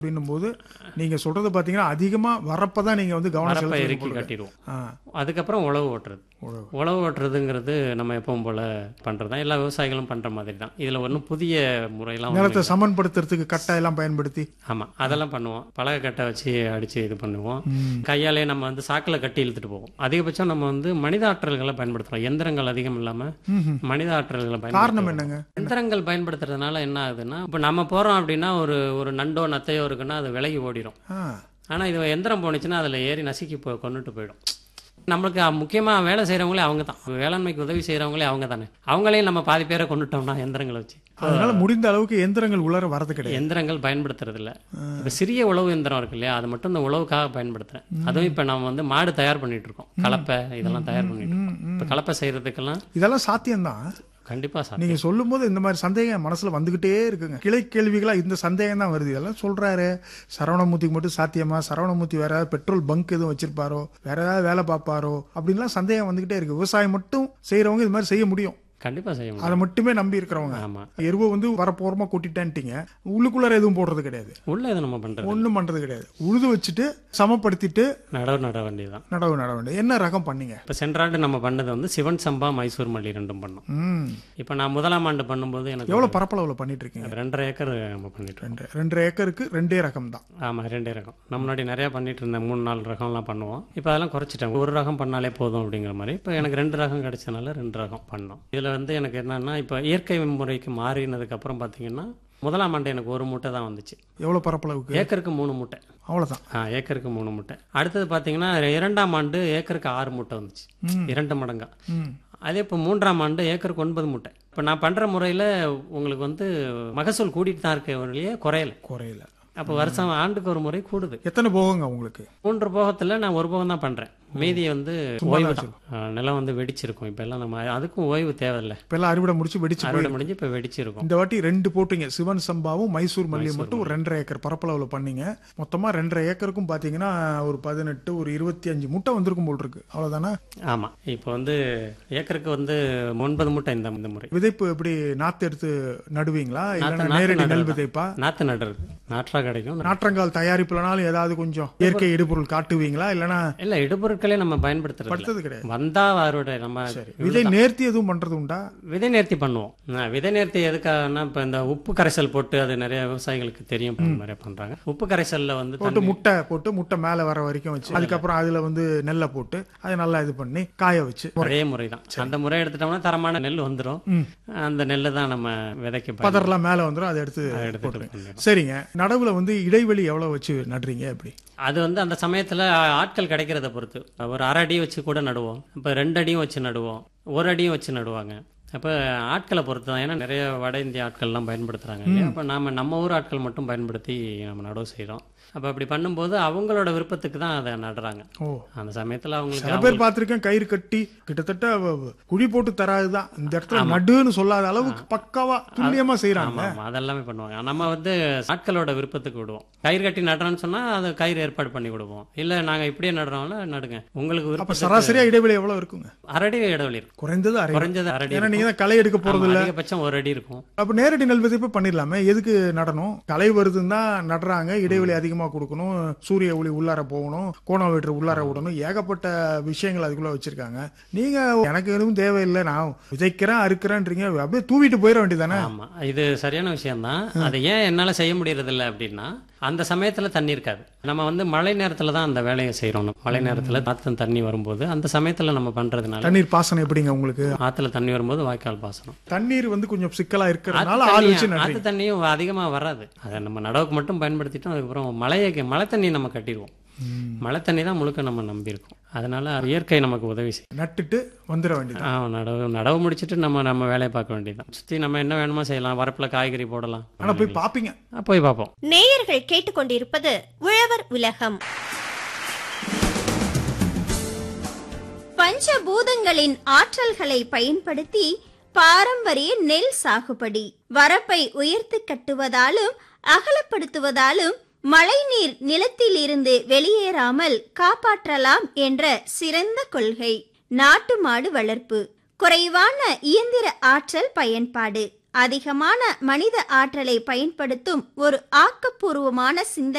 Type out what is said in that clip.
அப்படின்னும் போது நீங்க சொல்றது பாத்தீங்கன்னா அதிகமா வரப்ப தான் நீங்க வந்து கவனம் வரப்பை செலுத்தணும் இறுக்கி போல இருக்கு. கட்டிடுவோம் ஆ, அதுக்கப்புறம் உழவு ஓட்டுறது உழவு. உழவு ஓட்டுறதுங்கிறது நம்ம எப்பவும் போல பண்றது தான் எல்லா விவசாயிகளும் பண்ற மாதிரி தான் இதுல ஒன்றும் புதிய முறையெல்லாம் ஒண்ணும் நிலத்தை சமன்படுத்துறதுக்கு கட்டை எல்லாம் பயன்படுத்தி ஆமா அதெல்லாம் பண்ணுவோம் பலகை கட்டை வச்சு அடிச்சு இது பண்ணுவோம் ம். கையாலே நம்ம வந்து சாக்கில் கட்டி இழுத்துட்டு போவோம் அதிகபட்சம் நம்ம வந்து மனித ஆற்றல்களை பயன்படுத்துறோம் எந்திரங்கள் அதிகம் இல்லாம ம்ஹும். மனித ஆற்றல்களை காரணம் பயன்படுத்துறோம் என்னங்க எந்திரங்கள் பயன்படுத்துறதுனால என்ன ஆகுதுன்னா இப்போ நம்ம போறோம் அப்படின்னா ஒரு ஒரு நண்டோ நத்தையோ இருக்குன்னா அது விலகி ஓடிடும் ஆ, ஆனா இது எந்திரம் போணுச்சுன்னா அதுல ஏறி நசுக்கி போ கொண்டுட்டு போயிடும் நம்மளுக்கு அ- முக்கியமா வேலை செய்றவங்களே அவங்க தான் வேளாண்மைக்கு உதவி செய்றவங்களே அவங்க தானே அவங்களையும் நம்ம பாதி பேரை கொண்டுட்டோம்னா எந்திரங்களை வச்சு அதனால முடிந்த அளவுக்கு எந்திரங்கள் உள்ளார வரது கிடையாது எந்திரங்கள் பயன்படுத்துறது இல்ல இப்ப சிறிய உழவு எந்திரம் இருக்கு இல்லையா அது மட்டும் இந்த உழவுக்காக பயன்படுத்துறேன் அதுவும் இப்ப நம்ம வந்து மாடு தயார் பண்ணிட்டு இருக்கோம் கலப்பை இதெல்லாம் தயார் பண்ணிட்டு இருக்கோம் ம், ம். இப்ப கலப்பை செய்யறதுக்கெல்லாம் இதெல்லாம் சாத்தியம்தான் கண்டிப்பா சார் நீங்க சொல்லும் போது இந்த மாதிரி சந்தேகம் என் மனசுல வந்துகிட்டே இருக்குங்க கிளை கேள்விகளா இந்த சந்தேகம் தான் வருது இதெல்லாம் சொல்றாரு சரவணமூர்த்திக்கு மட்டும் சாத்தியமா சரவணமூர்த்தி வேற ஏதாவது பெட்ரோல் பங்க் எதுவும் வச்சிருப்பாரோ வேற ஏதாவது வேலை பார்ப்பாரோ அப்படின்லாம் சந்தேகம் வந்துகிட்டே இருக்கு விவசாயம் மட்டும் செய்யறவங்க இது மாதிரி செய்ய முடியும் கண்டிப்பா செய்ய முடியும் அதை மட்டுமே நம்பி இருக்கிறவங்க ஆமா எருவை வந்து வரப்போரமா கொட்டிட்டேன்ட்டீங்க உள்ளுக்குள்ளார எதுவும் போடுறது கிடையாது உள்ள இதை நம்ம பண்றது ஒண்ணும் பண்றது கிடையாது உழுது வச்சுட்டு சமப்படுத்திட்டு நடவு நட வேண்டியதுதான் நடவு நட வேண்டியது என்ன ரகம் பண்ணீங்க இப்ப சென்ற ஆண்டு நம்ம பண்ணது வந்து சிவன் சம்பா மைசூர் மல்லி ரெண்டும் பண்ணோம் ம் இப்ப நான் முதலாம் ஆண்டு பண்ணும்போது எனக்கு எவ்வளவு பரப்பளவுல பண்ணிட்டு இருக்கீங்க ரெண்டரை ஏக்கர் நம்ம பண்ணிட்டு இருக்கோம் ரெண்டு ரெண்டரை ஏக்கருக்கு ரெண்டே ரகம் தான் ஆமா ரெண்டே ரகம் நம்ம முன்னாடி நிறைய பண்ணிட்டு இருந்தேன் மூணு நாலு ரகம்லாம் பண்ணுவோம் இப்போ அதெல்லாம் குறைச்சிட்டேன் ஒரு ரகம் பண்ணாலே போதும் அப்படிங்கிற மாதிரி இப்போ எனக்கு ரெண்டு ரகம் கிடைச்சனால ரெண்டு ரகம் பண்ணோம் இதுல வந்து எனக்கு என்னன்னா இப்போ இயற்கை முறைக்கு மாறினதுக்கு அப்புறம் பாத்தீங்கன்னா முதலாம் ஆண்டு எனக்கு ஒரு மூட்டை தான் வந்துச்சு எவ்வளவு பரப்பளவுக்கு ஏக்கருக்கு மூணு மூட்டை அவ்வளவுதான் ஆ ஏக்கருக்கு மூணு மூட்டை அடுத்தது பார்த்தீங்கன்னா இரண்டாம் ஆண்டு ஏக்கருக்கு ஆறு மூட்டை வந்துச்சு ம். இரண்டு மடங்கா ம் அதே இப்போ மூன்றாம் ஆண்டு ஏக்கருக்கு ஒன்பது மூட்டை இப்போ நான் பண்ணுற முறையில் உங்களுக்கு வந்து மகசூல் கூட்டிட்டு தான் இருக்க வழியே குறையல குறையல அப்போ வருஷம் ஆண்டுக்கு ஒரு முறை கூடுது எத்தனை போகுங்க உங்களுக்கு மூன்று போகத்தில் நான் ஒரு போகம் தான் பண்ணுறேன் மீதியை வந்து ஓய்வு தான் ஆ, நிலம் வந்து வெடிச்சிருக்கும் இப்போ எல்லாம் நம்ம அதுக்கும் ஓய்வு தேவையில்லை இப்ப எல்லாம் அறுவடை முடிச்சு வெடிச்சு அறுவடை முடிஞ்சு இப்போ வெடிச்சிருக்கும் இந்த வாட்டி ரெண்டு போட்டீங்க சிவன் சம்பாவும் மைசூர் மல்லியும் மட்டும் ஒரு ரெண்டரை ஏக்கர் பரப்பளவுல பண்ணீங்க மொத்தமா ரெண்டரை ஏக்கருக்கும் பாத்தீங்கன்னா ஒரு பதினெட்டு ஒரு இருபத்தி அஞ்சு முட்டை வந்திருக்கும் போல் இருக்கு அவ்வளவுதானே ஆமாம் இப்போ வந்து ஏக்கருக்கு வந்து ஒன்பது மூட்டை இந்த இந்த முறை விதைப்பு எப்படி நாத்து எடுத்து நடுவீங்களா இல்லைன்னா நாத்து நேரடி நெல் நடுறது விதைப்பா நாற்று நடுறது நாற்றா கிடைக்கும் நாற்றங்கால் தயாரிப்புலனாலும் ஏதாவது கொஞ்சம் இயற்கை இடுபொருள் காட்டுவீங்களா இல்லைன்னா இல்ல இடுபொருட்களே நம்ம பயன்படுத்துறது இல்ல. படுத்தது கிடையாது வந்தா அறுவடை நம்ம விதை நேர்த்தி எதுவும் பண்றது உண்டா விதை நேர்த்தி பண்ணுவோம் ஆ, விதை நேர்த்தி எதுக்காகனா இப்ப இந்த உப்பு கரைசல் போட்டு அது நிறைய விவசாயிகளுக்கு தெரியும் இப்ப நிறைய பண்றாங்க உப்பு கரைசல்ல வந்து போட்டு தண்ணி- முட்டை போட்டு முட்டை மேல வர வரைக்கும் வச்சு அதுக்கப்புறம் அதுல வந்து நெல்லை போட்டு அதை நல்லா இது பண்ணி காய வச்சு அதே முறை தான் அந்த முறை எடுத்துட்டோம்னா தரமான நெல் வந்துடும் ம். அந்த நெல்லை தான் நம்ம விதைக்க பயன்படுத்துறோம். பதர்லாம் மேல வந்துடும் அதை எடுத்து அதை எடுத்துட்டு போட்டுருங்க பண்ணிடுறோம். சரிங்க நடுவுல வந்து இடைவெளி எவ்வளவு வச்சு நடுறீங்க எப்படி அது வந்து அந்த சமயத்துல ஆட்கள் கிடைக்கிறத பொறுத்து ஒரு அரை அடி வச்சு கூட நடுவோம் இப்ப ரெண்டு அடியும் வச்சு நடுவோம் ஒரு அடியும் வச்சு நடுவாங்க அப்ப ஆட்களை பொறுத்து தான் ஏன்னா நிறைய வட இந்திய ஆட்கள்லாம் பயன்படுத்துறாங்க இல்லையா அப்ப நாம நம்ம ஊர் ஆட்கள் மட்டும் பயன்படுத்தி நம்ம நடவு செய்றோம் அப்ப அப்படி பண்ணும்போது அவங்களோட விருப்பத்துக்கு தான் அதை நடுறாங்க ஓ அந்த சமயத்துல அவங்களுக்கு சில பேர் பார்த்திருக்கேன் கயிறு கட்டி கிட்டத்தட்ட வ- வ- குழி போட்டு தராதுதான் இந்த இடத்துல நடுன்னு சொல்லாத அளவுக்கு பக்காவா துல்லியமா செய்யறாங்க ஆமா ஆமா அதெல்லாமே பண்ணுவாங்க நம்ம வந்து ஆட்களோட விருப்பத்துக்கு விடுவோம் கயிறு கட்டி நடுறோம்னு சொன்னா அது கயிறு ஏற்பாடு பண்ணி விடுவோம் இல்ல நாங்க இப்படியே நடுறோம்ல நடுங்க உங்களுக்கு அப்ப விருப்பம் சராசரியா இடைவெளி எவ்வளவு இருக்குங்க அரடி இடைவெளி இருக்கும் குறைந்தது அரை குறைஞ்சது அரடி ஏன்னா நீங்க தான் களை எடுக்க போறது ஆமா, அதிகபட்சம் ஒரு அடி இருக்கும் அப்ப நேரடி நெல் விதைப்பு பண்ணிடலாமே எதுக்கு நடணும் களை வருதுன்னு தான் நடுறாங்க இடைவெளி அதிகமா கொடுக்கணும் சூரிய ஒளி உள்ளார போகணும் கோணம் வெற்று உள்ளார விடணும் ஏகப்பட்ட விஷயங்கள் அதுக்குள்ள வச்சிருக்காங்க நீங்க எனக்கு எதுவும் தேவையில்லை நான் விதைக்கிறேன் அறுக்கிறேன்றீங்க அப்படியே தூவிட்டு போயிட வேண்டியதானே ஆமா இது சரியான விஷயம்தான் அதை ஏன் என்னால செய்ய முடியறது இல்ல அப்படின்னா அந்த சமயத்துல தண்ணி இருக்காது நம்ம வந்து மழை நேரத்துல தான் அந்த வேலையை செய்யறோம் நம்ம. மழை நேரத்துல ஆத்துல தண்ணி வரும்போது அந்த சமயத்துல நம்ம பண்றதுனால தண்ணீர் பாசனம் எப்படிங்க உங்களுக்கு ஆத்துல தண்ணி வரும்போது வாய்க்கால் பாசனம் தண்ணீர் வந்து கொஞ்சம் சிக்கலா ஆத்து இருக்கிறதுனால ஆள் வச்சு தண்ணி- நடுறீங்க ஆத்து தண்ணியும் அதிகமா வராது அதை நம்ம நடவுக்கு மட்டும் பயன்படுத்திட்டோம் அதுக்கப்புறம் மழையை மழை தண்ணி நம்ம கட்டிடுவோம் மழை தண்ணி தான் முழுக்க நம்ம நம்பியிருக்கோம் அதனால இயற்கை நமக்கு உதவி செய்யும் நட்டுட்டு வந்துட வேண்டியது ஆ, நடவு நடவு முடிச்சிட்டு நம்ம நம்ம வேலையை பார்க்க வேண்டியதுதான் சுத்தி நம்ம என்ன வேணுமோ செய்யலாம் வரப்புல காய்கறி போடலாம் ஆனா போய் பாப்பீங்க ஆ, போய் பார்ப்போம் நேயர்கள் கேட்டுக்கொண்டிருப்பது உழவர் உலகம் பஞ்சபூதங்களின் ஆற்றல்களை பயன்படுத்தி பாரம்பரிய நெல் சாகுபடி வரப்பை உயர்த்தி கட்டுவதாலும் அகலப்படுத்துவதாலும் மழைநீர் நிலத்திலிருந்து வெளியேறாமல் காப்பாற்றலாம் என்ற சிறந்த கொள்கை நாட்டு மாடு வளர்ப்பு குறைவான இயந்திர ஆற்றல் பயன்பாடு அதிகமான மனித ஆற்றலை பயன்படுத்தும் ஒரு ஆக்கப்பூர்வமான சிந்தனை